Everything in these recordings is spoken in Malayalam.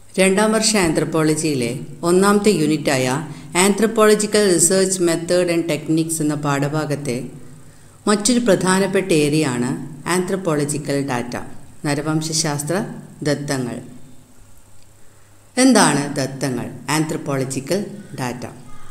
രണ്ടാം വർഷ ആന്ത്രപ്പോളജിയിലെ ഒന്നാമത്തെ യൂണിറ്റായ anthropological research method and techniques എന്ന പാഠഭാഗത്തെ മറ്റൊരു പ്രധാനപ്പെട്ട ഏരിയയാണ് ആന്ത്രപ്പോളജിക്കൽ ഡാറ്റ നരവംശശാസ്ത്ര ദത്തങ്ങൾ എന്താണ് ദത്തങ്ങൾ anthropological data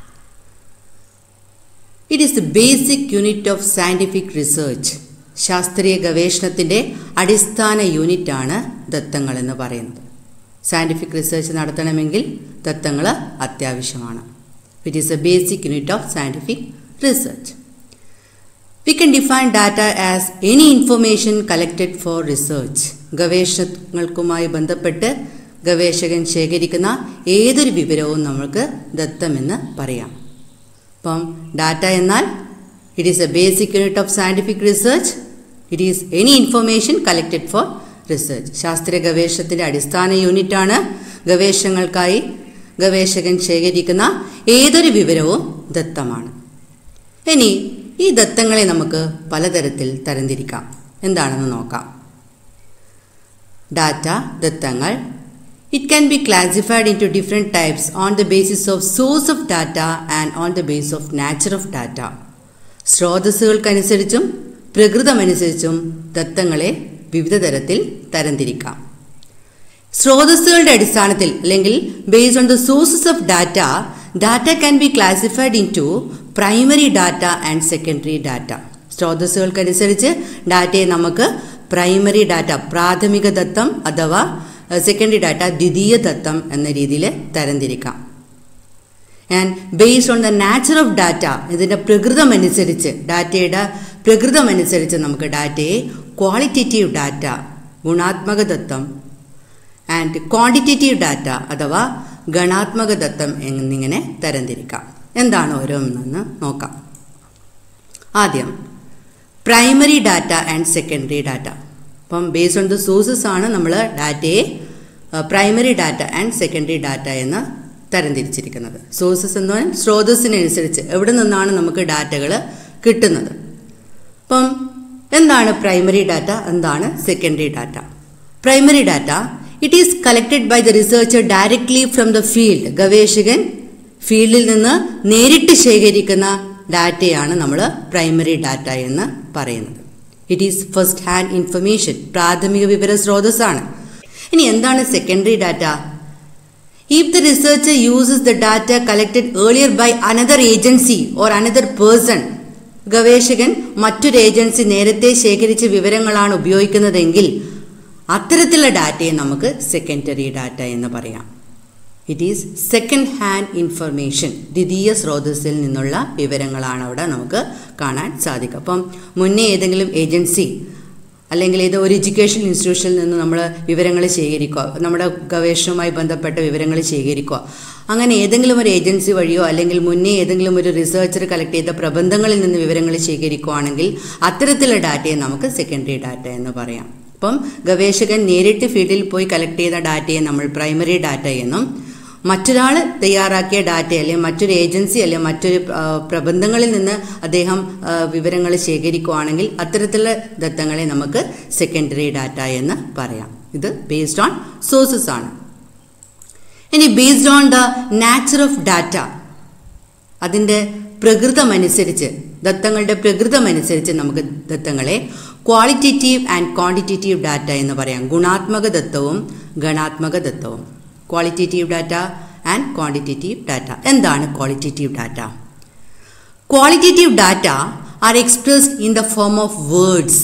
it is the basic unit of scientific research ശാസ്ത്രീയ ഗവേഷണത്തിൻ്റെ അടിസ്ഥാന യൂണിറ്റാണ് ദത്തങ്ങൾ എന്ന് പറയുന്നത് സയൻറ്റിഫിക് റിസർച്ച് നടത്തണമെങ്കിൽ ദത്തങ്ങൾ അത്യാവശ്യമാണ് it is a basic unit of scientific research we can define data as any information collected for research ഗവേഷണങ്ങൾക്കുമായി ബന്ധപ്പെട്ട് ഗവേഷകൻ ശേഖരിക്കുന്ന ഏതൊരു വിവരവും നമ്മൾക്ക് ദത്തമെന്ന് പറയാം അപ്പം ഡാറ്റ എന്നാൽ it is a basic unit of scientific research it is any information collected for research ശാസ്ത്രീയ ഗവേഷണത്തിൻ്റെ അടിസ്ഥാന യൂണിറ്റാണ് ഗവേഷണങ്ങൾക്കായി ഗവേഷകൻ ശേഖരിക്കുന്ന ഏതൊരു വിവരവും ദത്തമാണ് ഇനി ഈ ദത്തങ്ങളെ നമുക്ക് പലതരത്തിൽ തരംതിരിക്കാം എന്താണെന്ന് നോക്കാം ഡാറ്റ ദത്തങ്ങൾ it can be classified into different types on the basis of source of data and on the base of nature of data സ്രോതസ്സുകൾക്കനുസരിച്ചും പ്രകൃതമനുസരിച്ചും ദത്തങ്ങളെ വിവിധ തരത്തിൽ തരംതിരിക്കാം സ്രോതസ്സുകളുടെ അടിസ്ഥാനത്തിൽ അല്ലെങ്കിൽ based on the sources of data data can be classified into primary data and secondary data സ്രോതസ്സുകൾക്കനുസരിച്ച് ഡാറ്റയെ നമുക്ക് പ്രൈമറി ഡാറ്റ പ്രാഥമിക ദത്തം അഥവാ സെക്കൻഡറി ഡാറ്റ ദ്വിതീയ ദത്തം എന്ന രീതിയിൽ തരംതിരിക്കാം and based on the nature of data ഇതിൻ്റെ പ്രകൃതമനുസരിച്ച് ഡാറ്റയുടെ പ്രകൃതമനുസരിച്ച് നമുക്ക് ഡാറ്റയെ ക്വാളിറ്റേറ്റീവ് ഡാറ്റ ഗുണാത്മക ദത്തം ആൻഡ് ക്വാണ്ടിറ്റേറ്റീവ് ഡാറ്റ അഥവാ ഗണാത്മക ദത്തം എന്നിങ്ങനെ തരംതിരിക്കാം എന്താണ് ഓരോന്നെന്ന് നോക്കാം ആദ്യം primary data and secondary data അപ്പം ബേസ്ഡ് ഓൺ ദ സോഴ്സസ് ആണ് നമ്മൾ ഡാറ്റയെ primary data and secondary data എന്ന് തരംതിരിച്ചിരിക്കുന്നത് സോഴ്സസ് എന്ന് പറഞ്ഞാൽ സ്രോതസ്സിനനുസരിച്ച് എവിടെ നിന്നാണ് നമുക്ക് ഡാറ്റകൾ കിട്ടുന്നത് അപ്പം എന്താണ് പ്രൈമറി ഡാറ്റ എന്താണ് secondary data primary data it is collected by the researcher directly from the field ഗവേഷകൻ ഫീൽഡിൽ നിന്ന് നേരിട്ട് ശേഖരിക്കുന്ന ഡാറ്റയാണ് നമ്മൾ പ്രൈമറി ഡാറ്റ എന്ന് പറയുന്നത് it is first hand information പ്രാഥമിക വിവര സ്രോതസ്സാണ് ഇനി എന്താണ് secondary data if the researcher uses the data collected earlier by another agency or another person ഗവേഷകൻ മറ്റൊരു ഏജൻസി നേരത്തെ ശേഖരിച്ച വിവരങ്ങളാണ് ഉപയോഗിക്കുന്നതെങ്കിൽ അത്തരത്തിലുള്ള ഡാറ്റയെ നമുക്ക് സെക്കൻഡറി ഡാറ്റ എന്ന് പറയാം it is second hand information ദ്വിതീയ സ്രോതസ്സിൽ നിന്നുള്ള വിവരങ്ങളാണ് അവിടെ നമുക്ക് കാണാൻ സാധിക്കുക അപ്പം മുന്നേ ഏതെങ്കിലും ഏജൻസി അല്ലെങ്കിൽ ഏതോ ഒരു എഡ്യൂക്കേഷൻ ഇൻസ്റ്റിറ്റ്യൂഷനിൽ നിന്ന് നമ്മൾ വിവരങ്ങൾ ശേഖരിക്കുക നമ്മുടെ ഗവേഷണവുമായി ബന്ധപ്പെട്ട വിവരങ്ങൾ ശേഖരിക്കുക അങ്ങനെ ഏതെങ്കിലും ഒരു ഏജൻസി വഴിയോ അല്ലെങ്കിൽ മുന്നേ ഏതെങ്കിലും ഒരു റിസർച്ചർ കളക്ട് ചെയ്ത പ്രബന്ധങ്ങളിൽ നിന്ന് വിവരങ്ങൾ ശേഖരിക്കുകയാണെങ്കിൽ അത്തരത്തിലുള്ള ഡാറ്റയെ നമുക്ക് സെക്കൻഡറി ഡാറ്റ എന്ന് പറയാം അപ്പം ഗവേഷകൻ നേരിട്ട് ഫീൽഡിൽ പോയി കളക്ട് ചെയ്ത ഡാറ്റയെ നമ്മൾ പ്രൈമറി ഡാറ്റ എന്നും മറ്റൊരാൾ തയ്യാറാക്കിയ ഡാറ്റ അല്ലെങ്കിൽ മറ്റൊരു ഏജൻസി അല്ലെങ്കിൽ മറ്റൊരു പ്രബന്ധങ്ങളിൽ നിന്ന് അദ്ദേഹം വിവരങ്ങൾ ശേഖരിക്കുകയാണെങ്കിൽ അത്തരത്തിലുള്ള ദത്തങ്ങളെ നമുക്ക് സെക്കൻഡറി ഡാറ്റ എന്ന് പറയാം ഇത് ബേസ്ഡ് ഓൺ സോഴ്സസ് ആണ് ഇനി based on the nature of data അതിൻ്റെ പ്രകൃതമനുസരിച്ച് ദത്തങ്ങളുടെ പ്രകൃതമനുസരിച്ച് നമുക്ക് ദത്തങ്ങളെ ക്വാളിറ്റേറ്റീവ് ആൻഡ് ക്വാണ്ടിറ്റേറ്റീവ് ഡാറ്റ എന്ന് പറയാം ഗുണാത്മക ദത്തവും ഗണാത്മക ദത്തവും qualitative data and quantitative data എന്താണ് qualitative data qualitative data are expressed in the form of words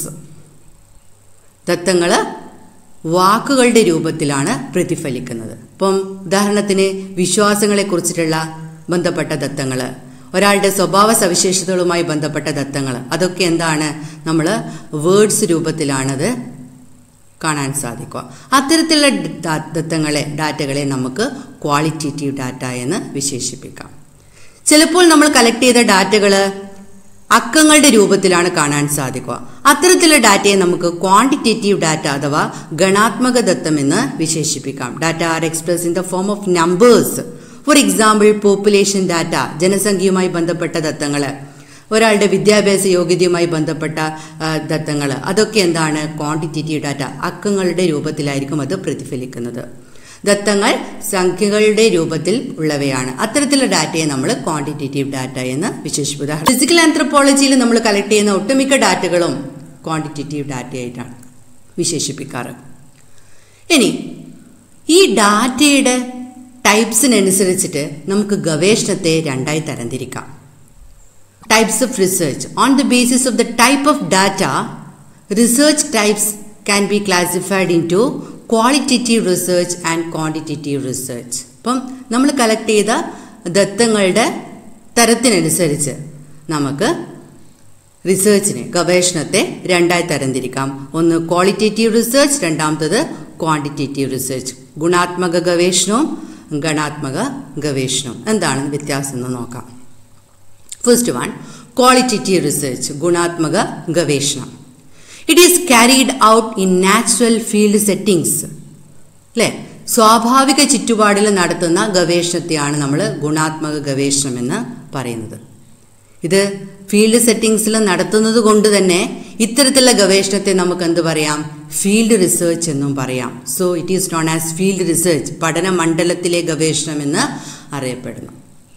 ദത്തങ്ങൾ വാക്കുകളുടെ രൂപത്തിലാണ് പ്രതിഫലിക്കുന്നത് ഇപ്പം ഉദാഹരണത്തിന് വിശ്വാസങ്ങളെ കുറിച്ചിട്ടുള്ള ബന്ധപ്പെട്ട ദത്തങ്ങൾ ഒരാളുടെ സ്വഭാവ സവിശേഷതകളുമായി ബന്ധപ്പെട്ട ദത്തങ്ങൾ അതൊക്കെ എന്താണ് നമ്മൾ വേർഡ്സ് രൂപത്തിലാണത് കാണാൻ സാധിക്കുക അത്തരത്തിലുള്ള ദത്തങ്ങളെ ഡാറ്റകളെ നമുക്ക് ക്വാളിറ്റേറ്റീവ് ഡാറ്റ എന്ന് വിശേഷിപ്പിക്കാം ചിലപ്പോൾ നമ്മൾ കളക്ട് ചെയ്ത ഡാറ്റകൾ അക്കങ്ങളുടെ രൂപത്തിലാണ് കാണാൻ സാധിക്കുക അത്തരത്തിലുള്ള ഡാറ്റയെ നമുക്ക് ക്വാണ്ടിറ്റേറ്റീവ് ഡാറ്റ അഥവാ ഗണാത്മക ദത്തം എന്ന് വിശേഷിപ്പിക്കാം data are express in the form of numbers for example population data ജനസംഖ്യയുമായി ബന്ധപ്പെട്ട ദത്തങ്ങൾ ഒരാളുടെ വിദ്യാഭ്യാസ യോഗ്യതയുമായി ബന്ധപ്പെട്ട ദത്തങ്ങൾ അതൊക്കെ എന്താണ് ക്വാണ്ടിറ്റേറ്റീവ് ഡാറ്റ അക്കങ്ങളുടെ രൂപത്തിലായിരിക്കും അത് പ്രതിഫലിക്കുന്നത് ദത്തങ്ങൾ സംഖ്യകളുടെ രൂപത്തിൽ ഉള്ളവയാണ് അത്തരത്തിലുള്ള ഡാറ്റയെ നമ്മൾ ക്വാണ്ടിറ്റേറ്റീവ് ഡാറ്റ എന്ന് വിശേഷിപ്പിക്കുക ഫിസിക്കൽ ആന്ത്രപ്പോളജിയിൽ നമ്മൾ കളക്ട് ചെയ്യുന്ന ഒട്ടുമിക്ക ഡാറ്റകളും ക്വാണ്ടിറ്റേറ്റീവ് ഡാറ്റയായിട്ടാണ് വിശേഷിപ്പിക്കാറ് ഇനി ഈ ഡാറ്റയുടെ ടൈപ്സിനനുസരിച്ചിട്ട് നമുക്ക് ഗവേഷണത്തെ രണ്ടായി തരംതിരിക്കാം types of research. On the basis of the type of data, research types can be classified into qualitative research and quantitative research. അപ്പം നമ്മൾ കളക്ട് ചെയ്ത ദത്തങ്ങളുടെ തരത്തിനനുസരിച്ച് നമുക്ക് റിസർച്ചിനെ ഗവേഷണത്തെ രണ്ടായി തരംതിരിക്കാം ഒന്ന് ക്വാളിറ്റേറ്റീവ് റിസർച്ച് രണ്ടാമത്തത് ക്വാണ്ടിറ്റേറ്റീവ് റിസർച്ച് ഗുണാത്മക ഗവേഷണവും ഗണാത്മക ഗവേഷണവും എന്താണ് വ്യത്യാസം എന്ന് നോക്കാം ഫസ്റ്റ് വൺ ക്വാളിറ്റേറ്റീവ് റിസർച്ച് ഗുണാത്മക ഗവേഷണം it is carried out in natural field settings അല്ലേ സ്വാഭാവിക ചുറ്റുപാടിൽ നടത്തുന്ന ഗവേഷണത്തെയാണ് നമ്മൾ ഗുണാത്മക ഗവേഷണം എന്ന് പറയുന്നത് ഇത് ഫീൽഡ് സെറ്റിംഗ്സിൽ നടത്തുന്നത് കൊണ്ട് തന്നെ ഇത്തരത്തിലുള്ള ഗവേഷണത്തെ നമുക്ക് എന്ത് പറയാം ഫീൽഡ് റിസർച്ച് എന്നും പറയാം so it is known as field research പഠന മണ്ഡലത്തിലെ ഗവേഷണം എന്ന് അറിയപ്പെടുന്നു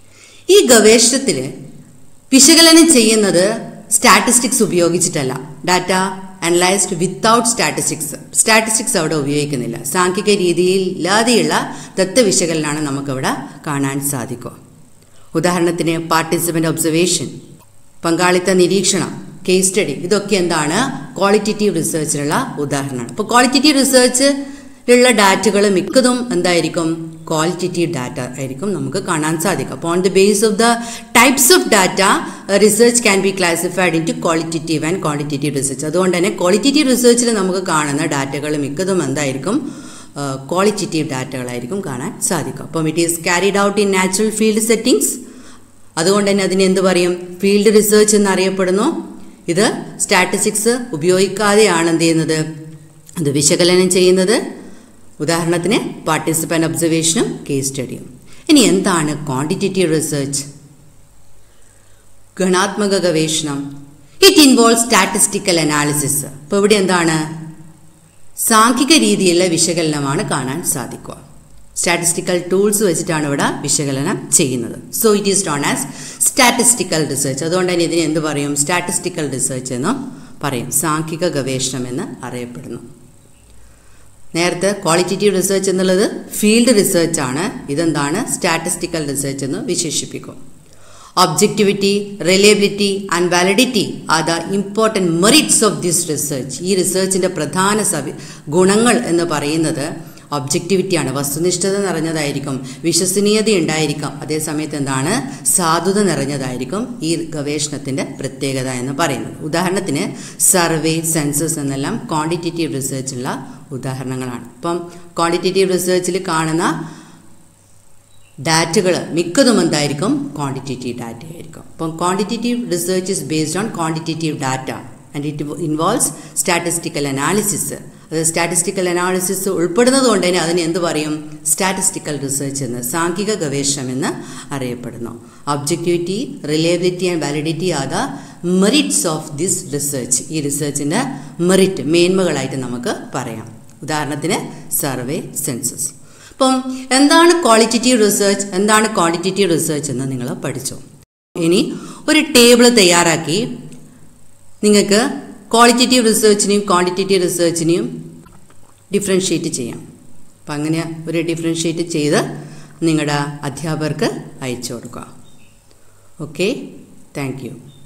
ഈ ഗവേഷണത്തിൽ വിശകലനം ചെയ്യുന്നത് സ്റ്റാറ്റിസ്റ്റിക്സ് ഉപയോഗിച്ചിട്ടല്ല data analysed without statistics statistics അവിടെ ഉപയോഗിക്കുന്നില്ല സാങ്കേതിക രീതിയിൽ ഇല്ലാതെയുള്ള ദത്തവിശകലനമാണ് നമുക്കവിടെ കാണാൻ സാധിക്കുക ഉദാഹരണത്തിന് പാർട്ടിസിപ്പൻ്റ് ഒബ്സർവേഷൻ പങ്കാളിത്ത നിരീക്ഷണം കേസ് സ്റ്റഡി ഇതൊക്കെ എന്താണ് ക്വാളിറ്റേറ്റീവ് റിസർച്ചിലുള്ള ഉദാഹരണമാണ് അപ്പോൾ ക്വാളിറ്റേറ്റീവ് റിസർച്ചിലുള്ള ഡാറ്റകൾ മിക്കതും എന്തായിരിക്കും ക്വാളിറ്റേറ്റീവ് ഡാറ്റ ആയിരിക്കും നമുക്ക് കാണാൻ സാധിക്കും അപ്പോൾ on the base of the types of data research can be classified into qualitative and quantitative research അതുകൊണ്ട് തന്നെ ക്വാളിറ്റേറ്റീവ് റിസർച്ചിൽ നമുക്ക് കാണുന്ന ഡാറ്റകൾ മിക്കതും എന്തായിരിക്കും ക്വാളിറ്റേറ്റീവ് ഡാറ്റകളായിരിക്കും കാണാൻ സാധിക്കും അപ്പം it is carried out in natural field settings അതുകൊണ്ട് തന്നെ അതിനെ എന്ത് പറയും ഫീൽഡ് റിസർച്ച് എന്നറിയപ്പെടുന്നു ഇത് സ്റ്റാറ്റിസ്റ്റിക്സ് ഉപയോഗിക്കാതെയാണ് എന്ത് ചെയ്യുന്നത് അത് വിശകലനം ചെയ്യുന്നത് ഉദാഹരണത്തിന് പാർട്ടിസിപ്പൻ്റ് ഒബ്സർവേഷനും കേസ് സ്റ്റഡിയും ഇനി എന്താണ് ക്വാണ്ടിറ്റേറ്റീവ് റിസർച്ച് ഗണാത്മക ഗവേഷണം ഇറ്റ് ഇൻവോൾവ് സ്റ്റാറ്റിസ്റ്റിക്കൽ അനാലിസിസ് ഇപ്പോൾ ഇവിടെ എന്താണ് സാംഖിക രീതിയിലുള്ള വിശകലനമാണ് കാണാൻ സാധിക്കുക സ്റ്റാറ്റിസ്റ്റിക്കൽ ടൂൾസ് വെച്ചിട്ടാണ് ഇവിടെ വിശകലനം ചെയ്യുന്നത് so it is known as statistical research അതുകൊണ്ട് തന്നെ ഇതിനെ എന്ത് പറയും സ്റ്റാറ്റിസ്റ്റിക്കൽ റിസർച്ച് എന്നും പറയും സാംഖിക ഗവേഷണം എന്ന് അറിയപ്പെടുന്നു നേരത്തെ ക്വാളിറ്റേറ്റീവ് റിസർച്ച് എന്നുള്ളത് ഫീൽഡ് റിസർച്ച് ആണ് ഇതെന്താണ് സ്റ്റാറ്റിസ്റ്റിക്കൽ റിസർച്ച് എന്ന് വിശേഷിപ്പിക്കും objectivity reliability and validity are the important merits of this research ഈ റിസർച്ചിൻ്റെ പ്രധാന സവി ഗുണങ്ങൾ എന്ന് പറയുന്നത് ഒബ്ജക്റ്റിവിറ്റിയാണ് വസ്തുനിഷ്ഠത നിറഞ്ഞതായിരിക്കും വിശ്വസനീയത ഉണ്ടായിരിക്കും അതേസമയത്ത് എന്താണ് സാധുത നിറഞ്ഞതായിരിക്കും ഈ ഗവേഷണത്തിൻ്റെ പ്രത്യേകത എന്ന് പറയുന്നത് ഉദാഹരണത്തിന് സർവേ സെൻസസ് എന്നെല്ലാം ക്വാണ്ടിറ്റേറ്റീവ് റിസർച്ചുള്ള ഉദാഹരണങ്ങളാണ് അപ്പം ക്വാണ്ടിറ്റേറ്റീവ് റിസർച്ചിൽ കാണുന്ന ഡാറ്റകൾ മിക്കതും എന്തായിരിക്കും ക്വാണ്ടിറ്റേറ്റീവ് ഡാറ്റ ആയിരിക്കും അപ്പം quantitative research is based on quantitative data and it involves statistical analysis അത് സ്റ്റാറ്റിസ്റ്റിക്കൽ അനാലിസിസ് ഉൾപ്പെടുന്നത് കൊണ്ട് തന്നെ അതിന് എന്ത് പറയും സ്റ്റാറ്റിസ്റ്റിക്കൽ റിസർച്ച് എന്ന് സാംഖിക ഗവേഷണം എന്ന് അറിയപ്പെടുന്നു objectivity reliability and validity are the merits of this research ഈ റിസർച്ചിൻ്റെ മെറിറ്റ് മേന്മകളായിട്ട് നമുക്ക് പറയാം ഉദാഹരണത്തിന് സർവേ സെൻസസ് അപ്പം എന്താണ് ക്വാളിറ്റേറ്റീവ് റിസർച്ച് എന്താണ് ക്വാണ്ടിറ്റേറ്റീവ് റിസർച്ച് എന്ന് നിങ്ങൾ പഠിച്ചു ഇനി ഒരു ടേബിൾ തയ്യാറാക്കി നിങ്ങൾക്ക് ക്വാളിറ്റേറ്റീവ് റിസർച്ചിനെയും ക്വാണ്ടിറ്റേറ്റീവ് റിസർച്ചിനെയും ഡിഫറൻഷ്യേറ്റ് ചെയ്യാം അപ്പം അങ്ങനെ ഒരു ഡിഫറൻഷ്യേറ്റ് ചെയ്ത് നിങ്ങളുടെ അധ്യാപകർക്ക് അയച്ചു കൊടുക്കുക ഓക്കെ താങ്ക് യു